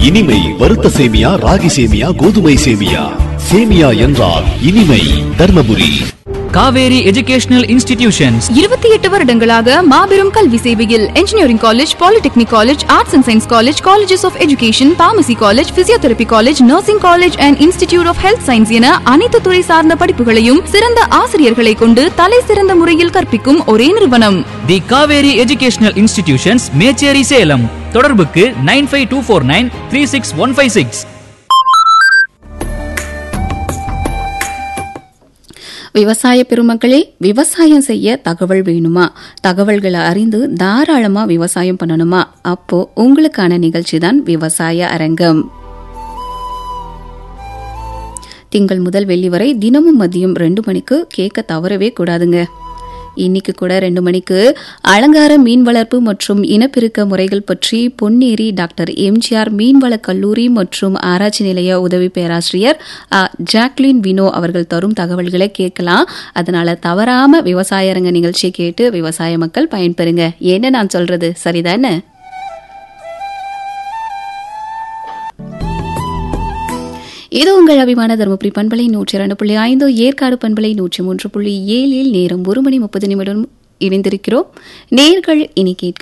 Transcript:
இனிமை வறுத்த சேமியா ராகி சேமியா கோதுமை சேமியா சேமியா என்றால் இனிமை தர்மபுரி காவேரி எஜுகேஷனல் இன்ஸ்டிடியூஷன்ஸ் இருபத்தி எட்டு வருடங்களாக மாபெரும் கல்வி சேவையில் engineering college polytechnic college arts and science college colleges of education pharmacy college physiotherapy college nursing college and institute of health science என அனைத்து துறை சார்ந்த படிப்புகளையும் சிறந்த ஆசிரியர்களை கொண்டு தலை சிறந்த முறையில் கற்பிக்கும் ஒரே நிறுவனம் the Kaveri educational institutions Mecheri Salem தொடர்புக்கு nine five two four nine three six one five six விவசாய பெருமக்களே விவசாயம் செய்ய தகவல் வேணுமா தகவல்களை அறிந்து தாராளமா விவசாயம் பண்ணணுமா அப்போ உங்களுக்கான நிகழ்ச்சி தான் விவசாய அரங்கம் திங்கள் முதல் வெள்ளி வரை தினமும் மதியம் ரெண்டு மணிக்கு கேட்க தவறவே கூடாதுங்க இன்னைக்கு கூட ரெண்டு மணிக்கு அலங்கார மீன் வளர்ப்பு மற்றும் இனப்பெருக்க முறைகள் பற்றி பொன்னேரி டாக்டர் எம்ஜிஆர் மீன்வள கல்லூரி மற்றும் ஆராய்ச்சி நிலைய உதவி பேராசிரியர் அ. ஜாக்லின் வினோ அவர்கள் தரும் தகவல்களை கேட்கலாம் அதனால தவறாம விவசாய அரங்க நிகழ்ச்சியை கேட்டு விவசாய மக்கள் பயன்பெறுங்க என்ன நான் சொல்றது சரிதானே இது உங்கள் அபிமான தருமபுரி பண்பலை நூற்றி இரண்டு புள்ளி ஐந்து ஏற்காடு பண்பலை நூற்றி மூன்று புள்ளி ஏழில் நேரம் ஒரு மணி முப்பது நிமிடம் இணைந்திருக்கிறோம் நேர்கள் இனி கேட்க